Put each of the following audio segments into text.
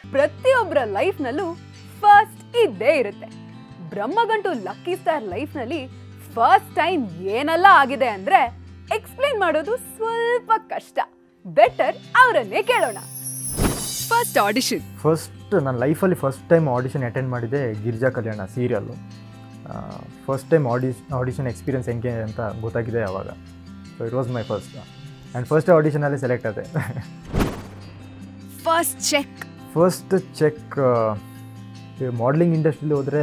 ಪ್ರತಿಯೊಬ್ಬರ ಲೈಫ್ನಲ್ಲೂ ಫಸ್ಟ್ ಇದ್ದೇ ಇರುತ್ತೆ ಬ್ರಹ್ಮಗಂಟು ಲಕ್ಕಿ ಸ್ಟಾರ್ ಲೈಫ್ನಲ್ಲಿ ಫಸ್ಟ್ ಟೈಮ್ ಏನೆಲ್ಲ ಆಗಿದೆ ಅಂದ್ರೆ ಎಕ್ಸ್ಪ್ಲೇನ್ ಮಾಡೋದು ಸ್ವಲ್ಪ ಕಷ್ಟ ಬೆಟರ್ ಅವರನ್ನೇ ಕೇಳೋಣ ಫಸ್ಟ್ ಆಡಿಷನ್ ಫಸ್ಟ್ ನನ್ನ ಲೈಫಲ್ಲಿ ಫಸ್ಟ್ ಟೈಮ್ ಆಡಿಷನ್ ಅಟೆಂಡ್ ಮಾಡಿದ್ದೆ Girija Kalyana serial first time ಆಡಿಷ್ ಆಡಿಷನ್ ಎಕ್ಸ್ಪೀರಿಯನ್ಸ್ ಹೆಂಗೆ ಅಂತ ಗೊತ್ತಾಗಿದೆ ಅವಾಗ so it was my first and first ಆಡಿಷನಲ್ಲಿ ಸೆಲೆಕ್ಟ್ ಆದೆ first check first check modelling ಇಂಡಸ್ಟ್ರಿಲಿ ಹೋದರೆ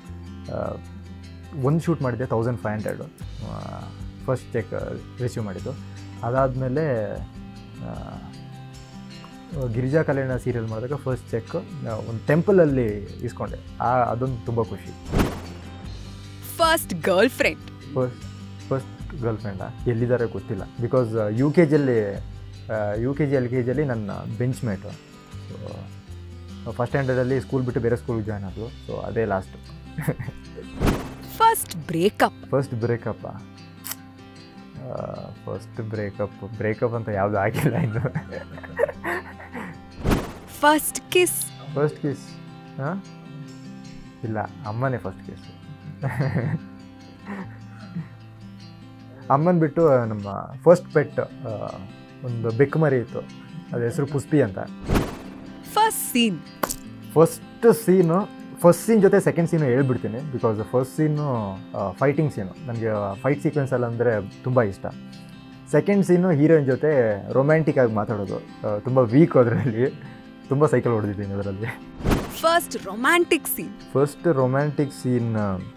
ಒಂದು ಶೂಟ್ ಮಾಡಿದ್ದೆ thousand five hundred first check receive ಮಾಡಿದ್ದು ಅದಾದಮೇಲೆ ಗಿರಿಜಾ ಕಲ್ಯಾಣ ಸೀರಿಯಲ್ ಮಾಡಿದಾಗ ಫಸ್ಟ್ ಚೆಕ್ ಒಂದು ಟೆಂಪಲಲ್ಲಿ ಇಸ್ಕೊಂಡೆ ಆ ಅದೊಂದು ತುಂಬ ಖುಷಿ first girlfriend first first ಗರ್ಲ್ ಫ್ರೆಂಡಾ ಎಲ್ಲಿದ್ದಾರೆ ಗೊತ್ತಿಲ್ಲ ಬಿಕಾಸ್ ಯು ಕೆ ಜಿಯಲ್ಲಿ you K G L K ಜಿಯಲ್ಲಿ ನನ್ನ ಬೆಂಚ್ ಮೇಟು ಸೊ ಫಸ್ಟ್ ಸ್ಟ್ಯಾಂಡರ್ಡಲ್ಲಿ ಸ್ಕೂಲ್ ಬಿಟ್ಟು ಬೇರೆ ಸ್ಕೂಲ್ಗೆ ಜಾಯ್ನ್ ಆದಳು ಸೊ ಅದೇ ಲಾಸ್ಟು ಫಸ್ಟ್ ಬ್ರೇಕಪ್ ಫಸ್ಟ್ ಬ್ರೇಕಪ್ಪ ಫಸ್ಟ್ ಬ್ರೇಕಪ್ ಬ್ರೇಕಪ್ ಅಂತ ಯಾವುದು ಆಗಿಲ್ಲ ಇನ್ನು ಫಸ್ಟ್ ಕಿಸ್ ಫಸ್ಟ್ ಕಿಸ್ ಹಾಂ ಇಲ್ಲ ಅಮ್ಮನೇ ಫಸ್ಟ್ ಕಿಸ್ ಅಮ್ಮನ ಬಿಟ್ಟು ನಮ್ಮ ಫಸ್ಟ್ ಪೆಟ್ ಒಂದು ಬೆಕ್ಕು ಮರಿ ಇತ್ತು ಅದ್ರ ಹೆಸರು ಪುಷ್ಪಿ ಅಂತ first scene first scene first scene ಜೊತೆ ಸೆಕೆಂಡ್ ಸೀನು ಹೇಳ್ಬಿಡ್ತೀನಿ because first scene fighting scene ನನಗೆ ಫೈಟ್ ಸೀಕ್ವೆನ್ಸಲ್ಲಿ ಅಂದರೆ ತುಂಬ ಇಷ್ಟ ಸೆಕೆಂಡ್ ಸೀನು ಹೀರೋಯಿನ್ ಜೊತೆ ರೊಮ್ಯಾಂಟಿಕ್ ಆಗಿ ಮಾತಾಡೋದು ತುಂಬ ವೀಕ್ ಅದರಲ್ಲಿ ತುಂಬ ಸೈಕಲ್ ಹೊಡೆದಿದ್ದೀನಿ ಅದರಲ್ಲಿ first romantic scene first romantic scene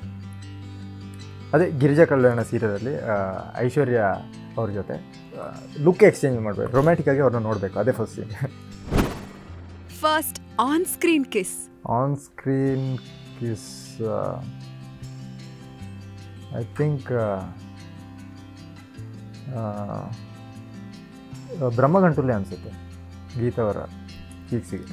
ಅದೇ ಗಿರಿಜಾ ಕಲ್ಯಾಣ ಸೀರಿಯಲಲ್ಲಿ ಐಶ್ವರ್ಯ ಅವ್ರ ಜೊತೆ ಲುಕ್ ಎಕ್ಸ್ಚೇಂಜ್ ಮಾಡಬೇಕು ರೊಮ್ಯಾಂಟಿಕ್ ಆಗಿ ಅವ್ರನ್ನ ನೋಡಬೇಕು ಅದೇ first scene first on screen kiss on screen kiss I think ಬ್ರಹ್ಮಗಂಟುಲೆ ಅನಿಸುತ್ತೆ ಗೀತವರ ಚೀಕ್ಸಿಗೆ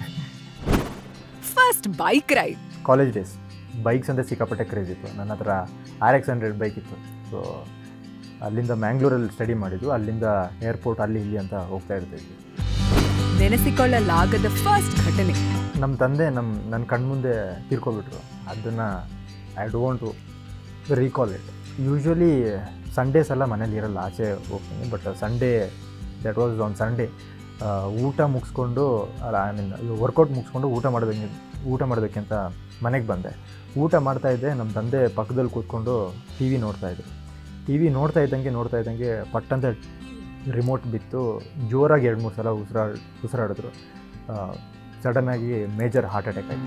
first bike ride college days bikes ಅಂದರೆ ಸಿಕ್ಕಾಪಟ್ಟೆ ಕ್ರೇಜ್ ಇತ್ತು ನನ್ನ ಹತ್ರ ಆರ್ ಎಕ್ಸ್ ಹಂಡ್ರೆಡ್ ಬೈಕ್ ಇತ್ತು ಸೊ ಅಲ್ಲಿಂದ ಮ್ಯಾಂಗ್ಳೂರಲ್ಲಿ ಸ್ಟಡಿ ಮಾಡಿದ್ದು ಅಲ್ಲಿಂದ ಏರ್ಪೋರ್ಟ್ ಅಲ್ಲಿ ಇಲ್ಲಿ ಅಂತ ಹೋಗ್ತಾ ಇರ್ತಿದ್ವಿ ನೆನೆಸಿಕೊಳ್ಳಲಾಗದ ಫಸ್ಟ್ ಘಟನೆ ನಮ್ಮ ತಂದೆ ನಮ್ಮ ನನ್ನ ಕಣ್ಮುಂದೆ ತೀರ್ಕೊಬಿಟ್ರು ಅದನ್ನು I don't recall it usually Sundays ಎಲ್ಲ ಮನೇಲಿ ಇರಲ್ಲ ಆಚೆ ಹೋಗ್ತೀನಿ but Sunday that was on Sunday ಊಟ ಮುಗಿಸ್ಕೊಂಡು ಅಲ್ಲ ಐ ಮೀನ್ ವರ್ಕೌಟ್ ಮುಗಿಸ್ಕೊಂಡು ಊಟ ಮಾಡೋದಕ್ಕೆ ಊಟ ಮಾಡೋದಕ್ಕೆ ಅಂತ ಮನೆಗೆ ಬಂದೆ ಊಟ ಮಾಡ್ತಾ ಇದ್ದೆ ನಮ್ಮ ತಂದೆ ಪಕ್ಕದಲ್ಲಿ ಕೂತ್ಕೊಂಡು ಟಿ ವಿ ನೋಡ್ತಾಯಿದ್ರು ಟಿ ವಿ ನೋಡ್ತಾ ಇದ್ದಂಗೆ ನೋಡ್ತಾ ಇದ್ದಂಗೆ ಪಟ್ಟಂತ ರಿಮೋಟ್ ಬಿತ್ತು ಜೋರಾಗಿ ಎರಡು ಮೂರು ಸಲ ಉಸಿರಾ ಉಸಿರಾಡಿದ್ರು ಸಡನ್ನಾಗಿ ಮೇಜರ್ ಹಾರ್ಟ್ ಅಟ್ಯಾಕ್ ಆಯಿತು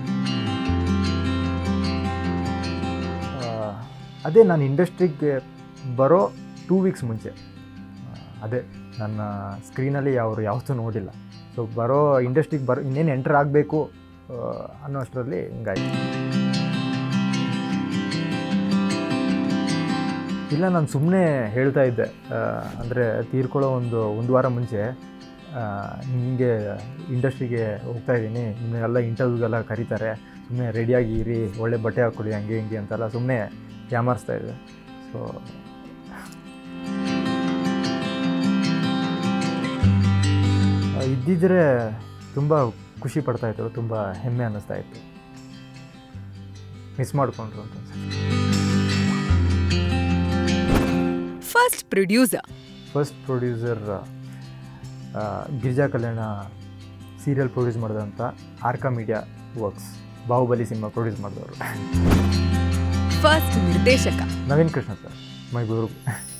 ಅದೇ ನಾನು ಇಂಡಸ್ಟ್ರಿಗೆ ಬರೋ ಟೂ ವೀಕ್ಸ್ ಮುಂಚೆ ಆ, ಅದೇ ನನ್ನ ಸ್ಕ್ರೀನಲ್ಲಿ ಅವರು ಯಾವತ್ತೂ ನೋಡಿಲ್ಲ ಸೊ ಬರೋ ಇಂಡಸ್ಟ್ರಿಗೆ ಬರೋ ಇನ್ನೇನು ಎಂಟರ್ ಆಗಬೇಕು ಅನ್ನೋ ಅಷ್ಟರಲ್ಲಿ ಹಿಂಗಾಯ್ತು ಇಲ್ಲ ನಾನು ಸುಮ್ಮನೆ ಹೇಳ್ತಾ ಇದ್ದೆ ಅಂದರೆ ತೀರ್ಕೊಳ್ಳೋ ಒಂದು ಒಂದು ವಾರ ಮುಂಚೆ ನಿಮಗೆ ಇಂಡಸ್ಟ್ರಿಗೆ ಹೋಗ್ತಾ ಇದ್ದೀನಿ ನಿಮ್ಮನ್ನೆಲ್ಲ ಇಂಟರ್ವ್ಯೂಗೆಲ್ಲ ಕರೀತಾರೆ ಸುಮ್ಮನೆ ರೆಡಿಯಾಗಿ ಇರಿ ಒಳ್ಳೆ ಬಟ್ಟೆ ಹಾಕ್ಕೊಳ್ಳಿ ಹಂಗೆ ಹಿಂಗೆ ಅಂತೆಲ್ಲ ಸುಮ್ಮನೆ ಯಾಮಾರಿಸ್ತಾ ಇದ್ದೆ ಸೊ ಇದ್ದಿದ್ರೆ ತುಂಬ ಖುಷಿ ಪಡ್ತಾ ಇದ್ರು ತುಂಬ ಹೆಮ್ಮೆ ಅನ್ನಿಸ್ತಾ ಇತ್ತು ಮಿಸ್ ಮಾಡಿಕೊಂಡ್ರು ಅಂತ ಅನ್ಸುತ್ತೆ. First producer first producer Girija Kalyana serial produce ಮಾಡಿದಂಥ Arka media works Baahubali cinema produce ಮಾಡಿದವರು ಫಸ್ಟ್ ನಿರ್ದೇಶಕ Naveen Krishna sir my Guru